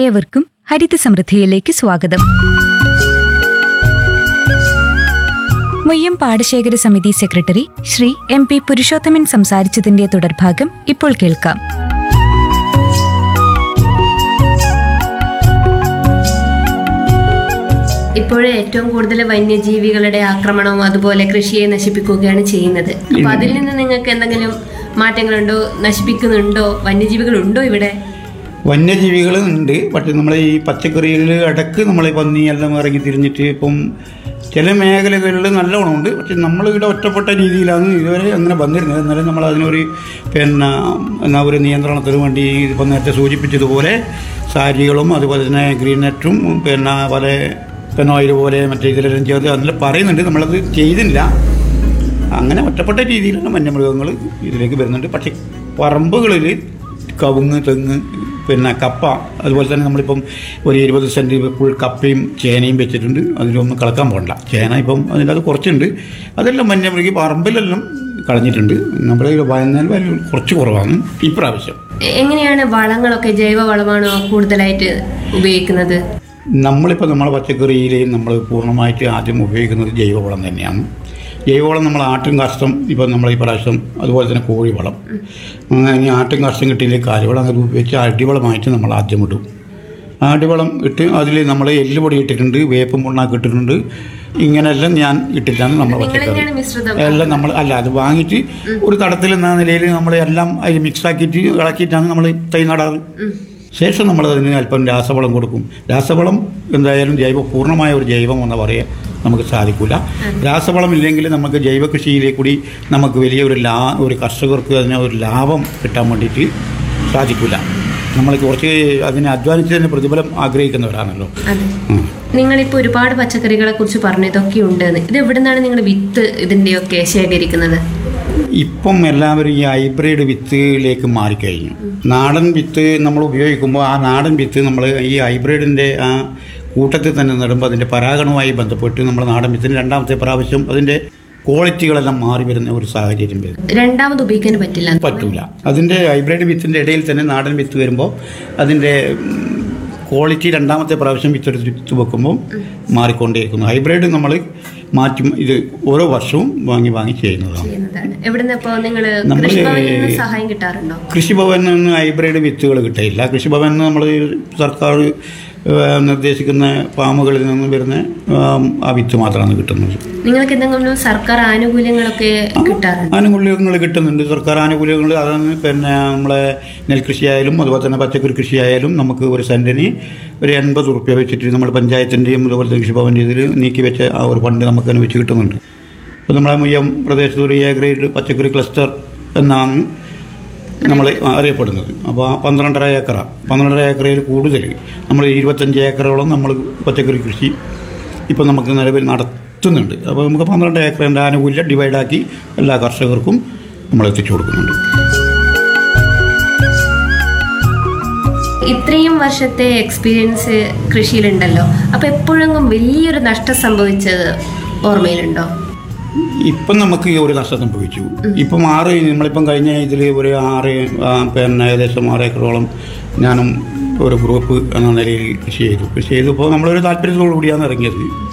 ഏവർക്കും ഹരിത സമൃദ്ധിയിലേക്ക് സ്വാഗതം മുയ്യം പാടശേഖര സമിതി secretary Shri M P Purushothaman സംസാരിച്ചതിന്റെ തുടർഭാഗം ഇപ്പോൾ കേൾക്കാം ഇപ്പോഴും ഏറ്റവും കൂടുതൽ വന്യജീവികളുടെ ആക്രമണവും അതുപോലെ കൃഷിയെ നശിപ്പിക്കുകയാണ് ചെയ്യുന്നത് അപ്പൊ അതിൽ നിന്ന് നിങ്ങൾക്ക് എന്തെങ്കിലും മാറ്റങ്ങളുണ്ടോ നശിപ്പിക്കുന്നുണ്ടോ വന്യജീവികളുണ്ടോ ഇവിടെ വന്യജീവികൾ ഉണ്ട് പക്ഷെ നമ്മൾ ഈ പച്ചക്കറികളിൽ ഇടക്ക് നമ്മൾ പന്നി എല്ലാം ഇറങ്ങി തിരിഞ്ഞിട്ട് ഇപ്പം ചില മേഖലകളിൽ നല്ല ഗുണമുണ്ട് പക്ഷെ നമ്മളിവിടെ ഒറ്റപ്പെട്ട രീതിയിലാണ് ഇതുവരെ അങ്ങനെ വന്നിരുന്നത് എന്നാലും നമ്മൾ അതിനൊരു പിന്നെ എന്നാ ഒരു നിയന്ത്രണത്തിന് വേണ്ടി ഇപ്പം നേരത്തെ സൂചിപ്പിച്ചതുപോലെ സാരികളും അതുപോലെ തന്നെ ഗ്രീൻ നെറ്റും പിന്നെ പല പിന്നെ ഓയിൽ പോലെ മറ്റേ ഇതിലെല്ലാം ചേർത്ത് അതിൽ പറയുന്നുണ്ട് നമ്മളത് ചെയ്തില്ല അങ്ങനെ ഒറ്റപ്പെട്ട രീതിയിലുള്ള വന്യമൃഗങ്ങൾ ഇതിലേക്ക് വരുന്നുണ്ട് പക്ഷേ പറമ്പുകളിൽ കവുങ്ങ് തെങ്ങ് പിന്നെ കപ്പ അതുപോലെ തന്നെ നമ്മളിപ്പം ഒരു ഇരുപത് സെൻറ്റ് ഫുൾ കപ്പയും ചേനയും വെച്ചിട്ടുണ്ട് അതിലൊന്നും കളക്കാൻ പോകണ്ട ചേന ഇപ്പം അതിൻ്റെ അത് കുറച്ചുണ്ട് അതെല്ലാം വന്യമൃഗി പറമ്പിലെല്ലാം കളഞ്ഞിട്ടുണ്ട് നമ്മുടെ വയനാൽ വാല്യൂ കുറച്ച് കുറവാണ് ഇപ്രാവശ്യം എ- എങ്ങനെയാണ് വളങ്ങളൊക്കെ ജൈവ വളമാണോ കൂടുതലായിട്ട് ഉപയോഗിക്കുന്നത് നമ്മളിപ്പോൾ നമ്മളെ പച്ചക്കറിയിൽ നമ്മൾ പൂർണ്ണമായിട്ട് ആദ്യം ഉപയോഗിക്കുന്നത് ജൈവവളം തന്നെയാണ് ജൈവവളം നമ്മൾ ആട്ടും കാഷ്ടം ഇപ്പോൾ നമ്മൾ ഈ പ്രാവശ്യം അതുപോലെ തന്നെ കോഴിവളം അങ്ങനെ ഇനി ആട്ടും കാഷ്ടം കിട്ടിയില്ലെങ്കിൽ കാലിവളം അത് ഉപയോഗിച്ച് അടിവളമായിട്ട് നമ്മൾ ആദ്യം ഇടും അടിവളം ഇട്ട് അതിൽ നമ്മൾ എല്ലുപൊടി ഇട്ടിട്ടുണ്ട് വേപ്പും പുണ്ണാക്ക് ഇട്ടിട്ടുണ്ട് ഇങ്ങനെയെല്ലാം ഞാൻ ഇട്ടിട്ടാണ് നമ്മൾ നിങ്ങൾ പച്ചക്കറി തന്നെയാണ് മിശ്രിതം എല്ലാം നമ്മൾ അല്ല അത് വാങ്ങിയിട്ട് ഒരു തടത്തിൽ എന്ന നിലയിൽ നമ്മൾ എല്ലാം അതിൽ മിക്സ് ആക്കിയിട്ട് ഇളക്കിയിട്ടാണ് നമ്മൾ തൈ നടാറ് ശേഷം നമ്മൾ അതിന് അല്പം രാസവളം കൊടുക്കും രാസവളം എന്തായാലും ജൈവ പൂർണ്ണമായ ഒരു ജൈവം എന്ന് പറയാൻ നമുക്ക് സാധിക്കില്ല രാസവളം ഇല്ലെങ്കിൽ നമുക്ക് ജൈവ കൃഷിയിലെ കൂടി നമുക്ക് വലിയ ഒരു ലാ ഒരു കർഷകർക്ക് അതിന് ഒരു ലാഭം കിട്ടാൻ വേണ്ടിയിട്ട് സാധിക്കില്ല നമ്മൾ കുറച്ച് അതിനെ അധ്വാനിച്ചതിന് പ്രതിഫലം ആഗ്രഹിക്കുന്നവരാണല്ലോ അതെ ഉം. നിങ്ങളിപ്പോൾ ഒരുപാട് പച്ചക്കറികളെ കുറിച്ച് പറഞ്ഞു ഇതൊക്കെ ഉണ്ട് ഇത് എവിടെ നിന്നാണ് നിങ്ങൾ വിത്ത് ഇതിന്റെയൊക്കെ ശേഖരിക്കുന്നത് ഇപ്പം എല്ലാവരും ഈ ഹൈബ്രിഡ് വിത്തിലേക്ക് മാറിക്കഴിഞ്ഞു നാടൻ വിത്ത് നമ്മൾ ഉപയോഗിക്കുമ്പോൾ ആ നാടൻ വിത്ത് നമ്മൾ ഈ ഹൈബ്രിഡിൻ്റെ ആ കൂട്ടത്തിൽ തന്നെ നടുമ്പോൾ അതിൻ്റെ പരാഗണവുമായി ബന്ധപ്പെട്ട് നമ്മൾ നാടൻ വിത്തിന് രണ്ടാമത്തെ പ്രാവശ്യം അതിൻ്റെ ക്വാളിറ്റികളെല്ലാം മാറി വരുന്ന ഒരു സാഹചര്യം വരും രണ്ടാമത് ഉപയോഗിക്കാൻ പറ്റില്ല പറ്റൂല അതിൻ്റെ ഹൈബ്രിഡ് വിത്തിൻ്റെ ഇടയിൽ തന്നെ നാടൻ വിത്ത് വരുമ്പോൾ അതിൻ്റെ ക്വാളിറ്റി രണ്ടാമത്തെ പ്രാവശ്യം വിത്തെടുത്ത് വിത്ത് വെക്കുമ്പോൾ മാറിക്കൊണ്ടേയിരിക്കുന്നു ഹൈബ്രിഡ് നമ്മൾ മാറ്റി ഇത് ഓരോ വർഷവും വാങ്ങി വാങ്ങി ചെയ്യുന്നതാണ് ചെയ്യുന്നതാണ് എവിടുന്ന് ഇപ്പോൾ നിങ്ങൾ നമ്മള് കൃഷിഭവനിൽ നിന്ന് സഹായം കിട്ടാറുണ്ടോ കൃഷിഭവനിൽ നിന്ന് ഹൈബ്രിഡ് വിത്തുകൾ കിട്ടില്ല കൃഷിഭവനിൽ നിന്ന് നമ്മൾ സർക്കാർ ഏഹ്, നിർദ്ദേശിക്കുന്ന ഫാമുകളിൽ നിന്ന് വരുന്ന ആം, ആ വിത്ത് മാത്രമാണ് കിട്ടുന്നത് നിങ്ങൾക്ക് എന്തെങ്കിലും സർക്കാർ ആനുകൂല്യങ്ങളൊക്കെ കിട്ടാറുണ്ടോ ആനുകൂല്യങ്ങൾ കിട്ടുന്നുണ്ട് സർക്കാർ ആനുകൂല്യങ്ങൾ അതാണ് പിന്നെ നമ്മളെ നെൽകൃഷിയായാലും അതുപോലെ തന്നെ പച്ചക്കറി കൃഷിയായാലും നമുക്ക് ഒരു സെൻറ്റിന് ഒരു എൺപത് റുപ്യ വെച്ചിട്ട് നമ്മൾ പഞ്ചായത്തിൻ്റെയും അതുപോലെ തന്നെ കൃഷിഭവൻ്റെ ഇതിൽ നീക്കി വെച്ച ആ ഒരു ഫണ്ട് നമുക്ക് അനുവദിച്ച് കിട്ടുന്നുണ്ട് അപ്പോൾ നമ്മളെ മുയ്യം പ്രദേശത്ത് ഒരു എ ഗ്രേഡ് പച്ചക്കറി ക്ലസ്റ്റർ എന്നാണ് നമ്മൾ അറിയപ്പെടുന്നത് അപ്പോൾ ആ പന്ത്രണ്ടര ഏക്കറ പന്ത്രണ്ടര ഏക്കറയിൽ കൂടുതൽ നമ്മൾ ഇരുപത്തഞ്ച് ഏക്കറോളം നമ്മൾ പച്ചക്കറി കൃഷി ഇപ്പം നമുക്ക് നിലവിൽ നടത്തുന്നുണ്ട് അപ്പോൾ നമുക്ക് പന്ത്രണ്ട് ഏക്കറിൻ്റെ ആനുകൂല്യം ഡിവൈഡാക്കി എല്ലാ കർഷകർക്കും നമ്മൾ എത്തിച്ചു കൊടുക്കുന്നുണ്ട് ഇത്രയും വർഷത്തെ എക്സ്പീരിയൻസ് കൃഷിയിലുണ്ടല്ലോ അപ്പൊ എപ്പോഴെങ്കിലും വലിയൊരു നഷ്ടം സംഭവിച്ചത് ഓർമ്മയിലുണ്ടോ ഇപ്പം നമുക്ക് ഈ ഒരു നഷ്ടം സംഭവിച്ചു ഇപ്പം ആറ് നമ്മളിപ്പം കഴിഞ്ഞ ഇതിൽ ഒരു ആറ് ആ, പിന്നെ ഏകദേശം ആറ് ഏക്കറോളം ഞാനും ഒരു ഗ്രൂപ്പ് എന്ന നിലയിൽ കൃഷി ചെയ്തു കൃഷി ചെയ്തപ്പോൾ നമ്മളൊരു താല്പര്യത്തോടു കൂടിയാണ് ഇറങ്ങിയത്